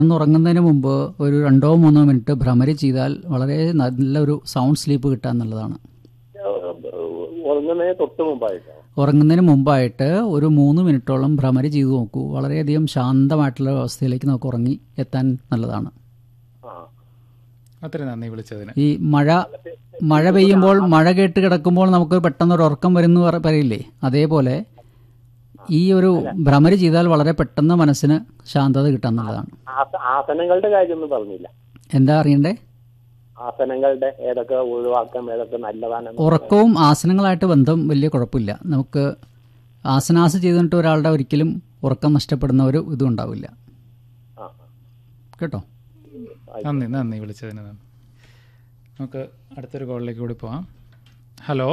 അന്ന് ഉറങ്ങുന്നതിന് മുമ്പ് ഒരു രണ്ടോ മൂന്നോ മിനിറ്റ് ഭ്രമരി ചെയ്താൽ വളരെ നല്ലൊരു സൗണ്ട് സ്ലീപ്പ് കിട്ടാൻ നല്ലതാണ് ഉറങ്ങുന്നതിന് തൊട്ട് മുമ്പായിട്ടാണ് ഉറങ്ങുന്നതിന് മുമ്പായിട്ട് ഒരു മൂന്ന് മിനിറ്റോളം ഭ്രമരി ചെയ്തു നോക്കൂ വളരെയധികം ശാന്തമായിട്ടുള്ള അവസ്ഥയിലേക്ക് നമുക്ക് ഉറങ്ങി എത്താൻ നല്ലതാണ് ആ ഒത്തിരി നന്ദി വിളിച്ചതിന് ഈ മഴ മഴ പെയ്യുമ്പോൾ മഴ കേട്ട് കിടക്കുമ്പോൾ നമുക്ക് പെട്ടെന്ന് ഒരു ഉറക്കം വരുന്നു പറ- പറയില്ലേ അതേപോലെ ഈ ഒരു ഭ്രമരി ചെയ്താൽ വളരെ പെട്ടെന്ന് മനസ്സിന് ശാന്തത കിട്ടാൻ നല്ലതാണ് ആസ- ആസനങ്ങളുടെ കാര്യമൊന്നും പറഞ്ഞില്ല എന്താ അറിയണ്ടേ ആസനങ്ങളുടെ ഏതൊക്കെ ഒഴിവാക്കാം ഏതൊക്കെ നല്ലതാണെന്ന് ഉറക്കവും ആസനങ്ങളായിട്ട് ബന്ധം വലിയ കുഴപ്പമില്ല നമുക്ക് ആസനാസ് ചെയ്തിട്ട് ഒരാളുടെ ഒരിക്കലും ഉറക്കം നഷ്ടപ്പെടുന്ന ഒരു ഇതും ഉണ്ടാവില്ല ആ കേട്ടോ നന്ദി നന്ദി വിളിച്ചതിന് നന്ദി നമുക്ക് അടുത്തൊരു കോളിലേക്ക് കൂടി പോവാം ഹലോ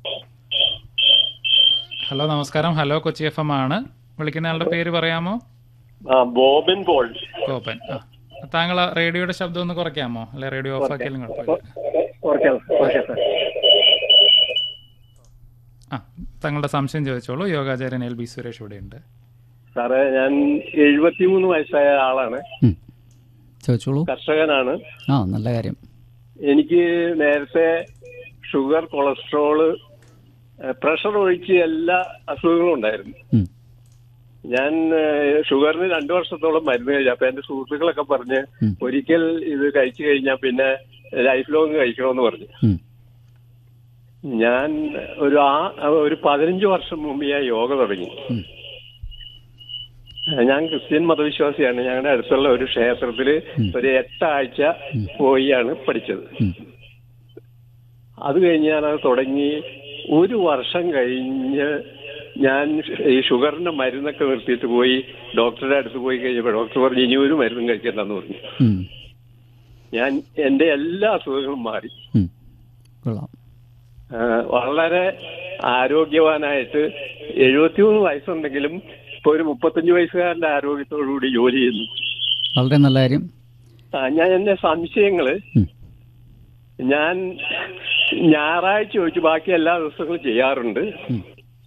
ഹലോ നമസ്കാരം ഹലോ കൊച്ചി എഫ് എം ആണ് വിളിക്കുന്ന ആളുടെ പേര് പറയാമോ ആ ബോബിൻ പോൾ കോപ്പൻ ആ താങ്കൾ ആ റേഡിയോയുടെ ശബ്ദം ഒന്ന് കുറയ്ക്കാമോ അല്ലെ റേഡിയോ ഓഫ് ആക്കിയാലും കുഴപ്പമില്ല ഓക്കെ ഓക്കെ സാർ ആ താങ്കളുടെ സംശയം ചോദിച്ചോളൂ യോഗാചാര്യൻ എൽ ബി സുരേഷ് ഇവിടെയുണ്ട് സാറേ ഞാൻ എഴുപത്തിമൂന്ന് വയസ്സായ ആളാണ് ഉം. ചോദിച്ചോളൂ കർഷകനാണ് ആ നല്ല കാര്യം എനിക്ക് നേരത്തെ ഷുഗർ കൊളസ്ട്രോള് ഏഹ്, പ്രഷർ ഒഴിച്ച് എല്ലാ അസുഖങ്ങളും ഉണ്ടായിരുന്നു ഉം. ഞാൻ ഏഹ്, ഷുഗറിന് രണ്ടു വർഷത്തോളം മരുന്ന് കഴിച്ചു അപ്പൊ എന്റെ സുഹൃത്തുക്കളൊക്കെ പറഞ്ഞ് ഉം. ഒരിക്കൽ ഇത് കഴിച്ചു കഴിഞ്ഞാൽ പിന്നെ ലൈഫ് ലോങ് കഴിക്കണമെന്ന് പറഞ്ഞു ഉം. ഞാൻ ഒരു ആ ഒരു പതിനഞ്ച് വർഷം മുമ്പ് ഞാൻ യോഗ തുടങ്ങി ഉം. ഞാൻ ക്രിസ്ത്യൻ മതവിശ്വാസിയാണ് ഞങ്ങളുടെ അടുത്തുള്ള ഒരു ക്ഷേത്രത്തില് ഒരു എട്ടാഴ്ച പോയാണ് പഠിച്ചത് ഉം. അത് കഴിഞ്ഞ് ഞാൻ അത് തുടങ്ങി ഒരു വർഷം കഴിഞ്ഞ് ഞാൻ ഈ ഷുഗറിന്റെ മരുന്നൊക്കെ നിർത്തിയിട്ട് പോയി ഡോക്ടറുടെ അടുത്ത് പോയി കഴിഞ്ഞപ്പോൾ ഡോക്ടർ പറഞ്ഞു ഇനി ഒരു മരുന്നും കഴിക്കണ്ടെന്ന് പറഞ്ഞു ഉം. ഞാൻ എന്റെ എല്ലാ അസുഖങ്ങളും മാറി ഉം. കൊള്ളാം ആ, വളരെ ആരോഗ്യവാനായിട്ട് എഴുപത്തിമൂന്ന് വയസ്സുണ്ടെങ്കിലും ഇപ്പൊ ഒരു മുപ്പത്തഞ്ച് വയസ്സുകാരന്റെ ആരോഗ്യത്തോടുകൂടി ജോലി ചെയ്യുന്നു വളരെ നല്ല കാര്യം ആ, ഞാൻ എന്റെ സംശയങ്ങള് ഉം. ഞാൻ ഞായറാഴ്ച ഒഴിച്ച് ബാക്കി എല്ലാ ദിവസങ്ങളും ചെയ്യാറുണ്ട് ഉം.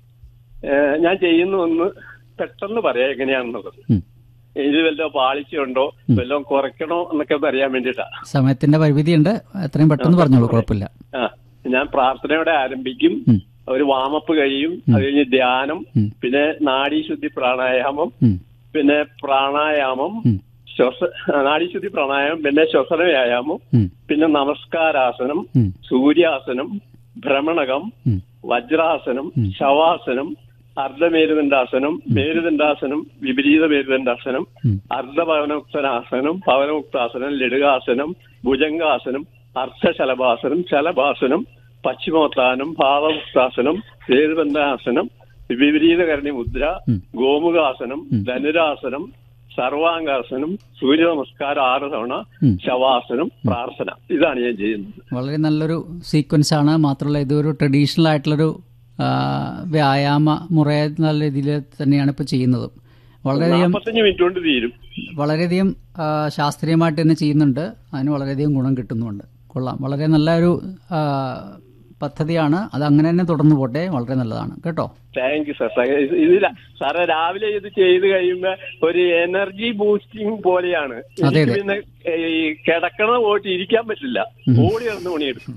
ഏ, ഞാൻ ചെയ്യുന്ന ഒന്ന് പെട്ടെന്ന് പറയാം എങ്ങനെയാണെന്നുള്ളത് ഉം. ഇത് വല്ലോ പാളിച്ചുണ്ടോ വല്ലതും കുറയ്ക്കണോ എന്നൊക്കെ ഒന്ന് അറിയാൻ വേണ്ടിയിട്ടാ സമയത്തിന്റെ പരിമിതിയുണ്ട് എത്രയും പെട്ടെന്ന് പറഞ്ഞോളൂ കുഴപ്പമില്ല ആ ഞാൻ പ്രാർത്ഥനയോടെ ആരംഭിക്കും ഉം. ഒരു വാമപ്പ് കഴിയും അത് കഴിഞ്ഞ് ധ്യാനം ഉം. പിന്നെ നാഡീശുദ്ധി പ്രാണായാമം ഉം. പിന്നെ പ്രാണായാമം ഉം. ശ്വസ നാഡീശുദ്ധി പ്രാണായാമം പിന്നെ ശ്വസന വ്യായാമം ഉം. പിന്നെ നമസ്കാരാസനം ഉം. സൂര്യാസനം ഭ്രമണകം ഉം. വജ്രാസനം ശവാസനം അർദ്ധമേരുദണ്ഡാസനം മേരുദണ്ഡാസനം വിപരീത മേരുദണ്ഡാസനം ഉം. അർദ്ധപവനോക്തനാസനം പവനോക്താസനം ലഡുകാസനം ഭുജംഗാസനം അർദ്ധശലഭാസനം ശലഭാസനം പശ്ചിമോത്ഥാനം ഭാവമുക്താസനം മേരുദണ്ഡാസനം വിപരീതകരണി മുദ്ര ഉം. ഗോമുഖാസനം ധനുരാസനം സർവാംഗാസനം സൂര്യ നമസ്കാരം ആറ് തവണ ഉം. ശവാസനം പ്രാർത്ഥന ഇതാണ് ഞാൻ ചെയ്യുന്നത് വളരെ നല്ലൊരു സീക്വൻസ് ആണ് മാത്രമല്ല ഇതൊരു ട്രഡീഷണൽ ആയിട്ടുള്ളൊരു ആ, വ്യായാമ മുറ നല്ല രീതിയിൽ തന്നെയാണ് ഇപ്പോൾ ചെയ്യുന്നത് വളരെയധികം നാൽപ്പത്തഞ്ച് മിനിറ്റ് കൊണ്ട് തീരും വളരെയധികം ആ, ശാസ്ത്രീയമായിട്ട് തന്നെ ചെയ്യുന്നുണ്ട് അതിന് വളരെയധികം ഗുണം കിട്ടുന്നുമുണ്ട് കൊള്ളാം വളരെ നല്ലൊരു ആ, പദ്ധതിയാണ് അത് അങ്ങനെ തന്നെ തുടർന്നു പോട്ടെ വളരെ നല്ലതാണ് കേട്ടോ താങ്ക് യു സാർ ഇതില്ല സാറേ രാവിലെ ഇത് ചെയ്ത് കഴിയുമ്പോ ഒരു എനർജി ബൂസ്റ്റിംഗ് പോലെയാണ് അതെ, എനിക്ക് അതെ. പിന്നെ ഈ കിടക്കണ പോയിട്ട് ഇരിക്കാൻ പറ്റില്ല ഓടി വന്ന് പണിയെടുക്കും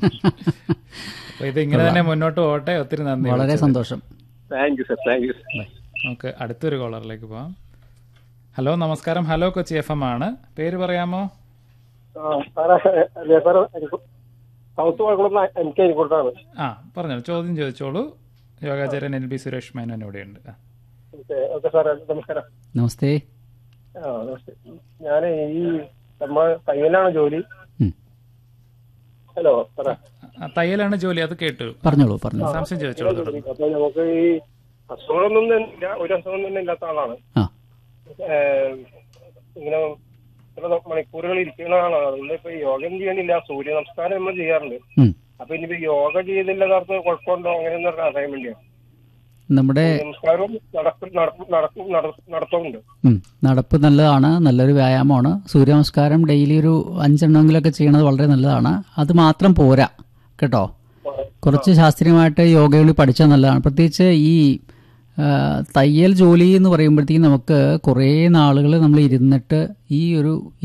അപ്പൊ ഇത് ഇങ്ങനെ തന്നെ മുന്നോട്ട് പോകട്ടെ ഒത്തിരി നന്ദി വളരെ വിളിച്ചതിന്. സന്തോഷം thank you sir thank you bye. നമുക്ക് അടുത്തൊരു കോളറിലേക്ക് പോവാം ഹലോ നമസ്കാരം ഹലോ കൊച്ചി എഫ് എം ആണ് പേര് പറയാമോ സൗത്ത് കുഴക്കുളം എനിക്ക് എനിക്കൊട്ടാണ് ആ പറഞ്ഞോളൂ ചോദ്യം ചോദിച്ചോളൂ യോഗാചാര്യൻ എൽ ബി സുരേഷ് മേനോൻ ഇവിടെയുണ്ട് ആ. ഓക്കെ സാറേ നമസ്കാരം നമസ്തേ ആ നമസ്തേ ഞാൻ ഈ നമ്മളെ തയ്യലാണ് ജോലി ഉം. ഹലോ സാറേ ആ, തയ്യലാണ് ജോലി അത് കേട്ടു പറഞ്ഞോളൂ പറഞ്ഞോളൂ സംശയം ചോദിച്ചോളൂ തുടർന്ന് അപ്പൊ നമുക്ക് ഈ അസുഖമൊന്നും തന്നെ ഇല്ല ഒരു അസുഖം തന്നെ ഇല്ലാത്ത ആളാണ് ആ ഏഹ് ഇങ്ങനെ ഇത്ര മണിക്കൂറുകൾ ഇരിക്കുന്ന ആളാണ് അതുകൊണ്ട് ഇപ്പൊ യോഗം ചെയ്യണില്ല സൂര്യ നമസ്കാരം നമ്മൾ ചെയ്യാറുണ്ട് ഉം. അപ്പൊ ഇനിയിപ്പോ യോഗ ചെയ്യുന്നില്ല നേരത്തെ കുഴപ്പമുണ്ടോ അങ്ങനെയൊന്നും അറിയാൻ വേണ്ടിയാണ് നമ്മുടെ നമസ്കാരവും നടക്കും നടക്കും നടക്കും നട- നടത്തുന്നുണ്ട് ഉം, നടപ്പ് നല്ലതാണ് നല്ലൊരു വ്യായാമമാണ് സൂര്യനമസ്കാരം ഡെയിലി ഒരു അഞ്ചെണ്ണമെങ്കിലൊക്കെ ചെയ്യണത് വളരെ നല്ലതാണ് അത് മാത്രം പോരാ കേട്ടോ കുറച്ച് ശാസ്ത്രീയമായിട്ട് യോഗ കൂടി പഠിച്ചാൽ നല്ലതാണ് പ്രത്യേകിച്ച് ഈ ആ, തയ്യൽ ജോലി എന്ന് പറയുമ്പോഴത്തേക്കും നമുക്ക് കുറേ നാളുകൾ നമ്മൾ ഇരുന്നിട്ട് ഈ ഒരു